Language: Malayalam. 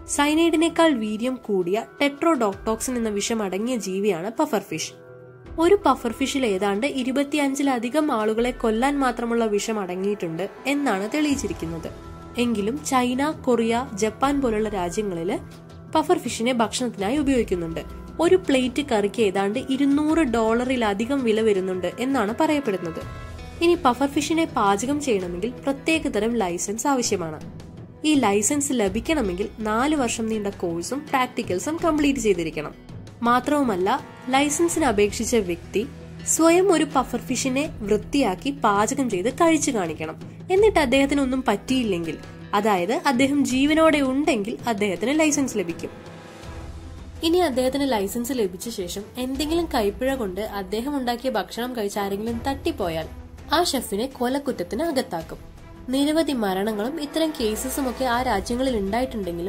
സൈനൈഡിനേക്കാൾ വീര്യം കൂടിയ ടെട്രോഡോക്ടോക്സിൻ എന്ന വിഷം അടങ്ങിയ ജീവിയാണ് പഫർ ഫിഷ് ഒരു പഫർ ഫിഷിൽ ഏതാണ്ട് ഇരുപത്തിയഞ്ചിലധികം ആളുകളെ കൊല്ലാൻ മാത്രമുള്ള വിഷം അടങ്ങിയിട്ടുണ്ട് എന്നാണ് തെളിയിച്ചിരിക്കുന്നത് എങ്കിലും ചൈന കൊറിയ ജപ്പാൻ പോലുള്ള രാജ്യങ്ങളിൽ പഫർ ഫിഷിനെ ഭക്ഷണത്തിനായി ഉപയോഗിക്കുന്നുണ്ട് ഒരു പ്ലേറ്റ് കറിക്ക് ഏതാണ്ട് ഇരുന്നൂറ് ഡോളറിലധികം വില വരുന്നുണ്ട് എന്നാണ് പറയപ്പെടുന്നത് ഇനി പഫർ ഫിഷിനെ പാചകം ചെയ്യണമെങ്കിൽ പ്രത്യേകതരം ലൈസൻസ് ആവശ്യമാണ് ഈ ലൈസൻസ് ലഭിക്കണമെങ്കിൽ നാല് വർഷം നീണ്ട കോഴ്സും പ്രാക്ടിക്കൽസും കംപ്ലീറ്റ് ചെയ്തിരിക്കണം മാത്രവുമല്ല ലൈസൻസിന് അപേക്ഷിച്ച വ്യക്തി സ്വയം ഒരു പഫർ ഫിഷിനെ വൃത്തിയാക്കി പാചകം ചെയ്ത് കഴിച്ചു കാണിക്കണം എന്നിട്ട് അദ്ദേഹത്തിന് ഒന്നും പറ്റിയില്ലെങ്കിൽ അതായത് അദ്ദേഹം ജീവനോടെ ഉണ്ടെങ്കിൽ അദ്ദേഹത്തിന് ലൈസൻസ് ലഭിക്കും ഇനി അദ്ദേഹത്തിന് ലൈസൻസ് ലഭിച്ച ശേഷം എന്തെങ്കിലും കൈപ്പിഴ കൊണ്ട് അദ്ദേഹം ഉണ്ടാക്കിയ ഭക്ഷണം കഴിച്ച് ആരെങ്കിലും തട്ടിപ്പോയാൽ ആ ഷെഫിനെ കൊലക്കുറ്റത്തിന് അകത്താക്കും നിരവധി മരണങ്ങളും ഇത്തരം കേസസും ഒക്കെ ആ രാജ്യങ്ങളിൽ ഉണ്ടായിട്ടുണ്ടെങ്കിലും